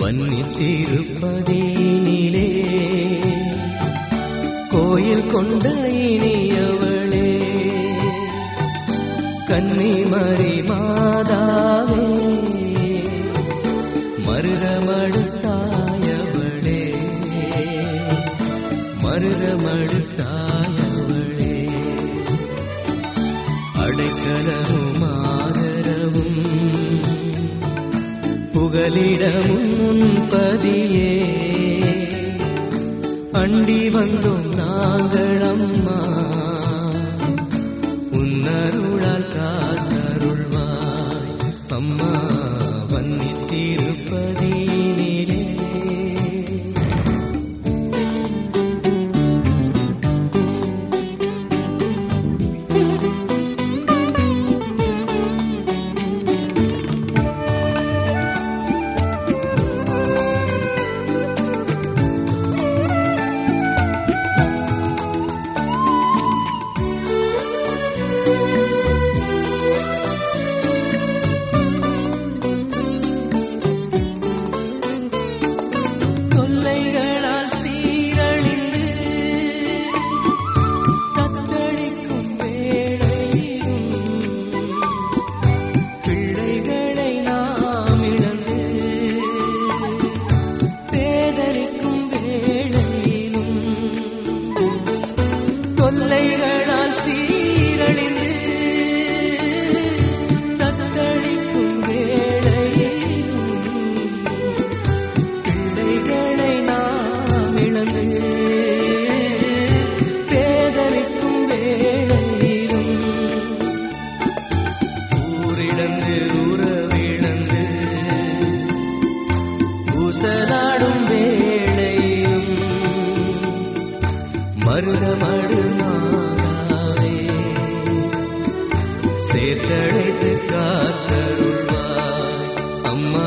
வன்னித்திருப்பதீனிலே கோயில் கொண்ட இனியவளே கன்னிமரி மாதாவே மருதமடுத்தாயவளே மருதமடுத்தாயவளே அடைக்கலமும் ஆதரவும் புகலிடமும் முன்பதியே அண்டி வந்தோம் நாங்கள் அம்மா உன்னருளால் காத்தருள்வாய் அம்மா வன்னித்திருப்பதீனிலே தொல்லைகளால் சீரழிந்து தத்தளிக்கும் வேளையிலும் பிள்ளைகளை நாம் இழந்து பேதலிக்கும் வேளையிலும் தொல்லைகளால் சீரழிந்து தத்தளிக்கும் வேளையிலும் பிள்ளைகளை நாம் இழந்து பேதலிக்கும் வேளையிலும் ஊரிழந்து உறவிழந்து ஊசலாடும் வேளையிலும் மருதமடு மாதாவே சேர்த்தழைத்து காத்தருள்வாய் அம்மா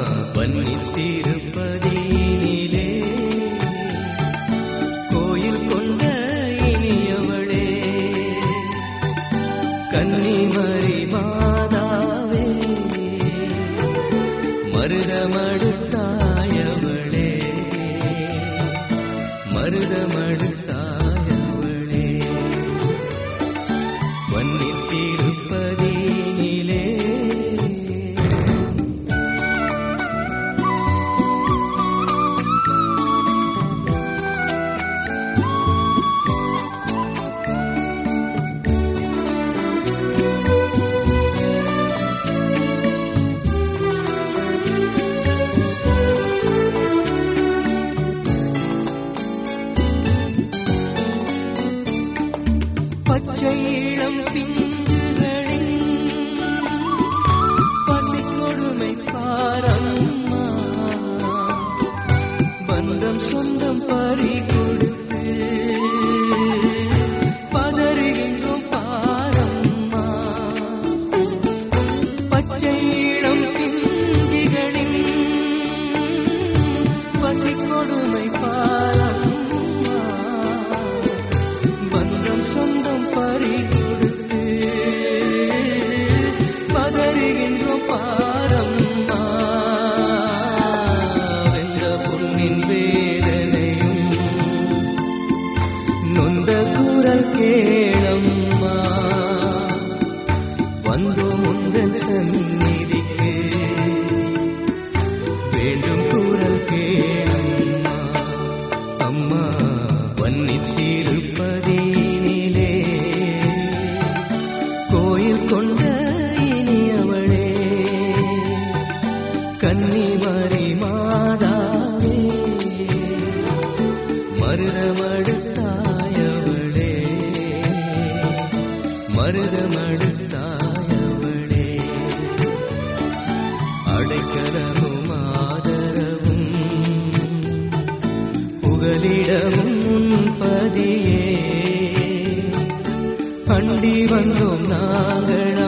வன்னித்திருப்பதீனிலே கோயில் கொண்ட இனியவளே கன்னிமரி மாதாவே மருதமடுத்தாயவளே மருதமடுத்தாயவளே வன்னித்திருப்பதீனிலே பச்சை இளம் பிஞ்சுகளின் பசி கொடுமை பாரம்மா பந்தம் சொந்தம் பறி கொடுத்து பதறுகின்றோம் பாரம்மா பச்சை இளம் பிஞ்சுகளின் பசி கொடுமை பாரம்மா பந்தம் சொந்தம் பறி கொடுத்து பதறுகின்றோம் பாரம்மா வென்ற பொன்னின் வேதனையும் நொந்த குரல் கேளம்மா வந்தோம் உந்தன் சந்நிதிக்கு வேண்டும் குரல் கேளம்மா அம்மா வன்னித்திருப்பதீனிலே கோயில் கொண்ட இனியவளே கன்னிமரி மாதாவே மருதமடுத்தாயவளே மருதமடுத்தாயவளே அடைக்கலமும் ஆதரவும் புகலிடமும் முன்பதியே அண்டி வந்தோம் நாங்கள்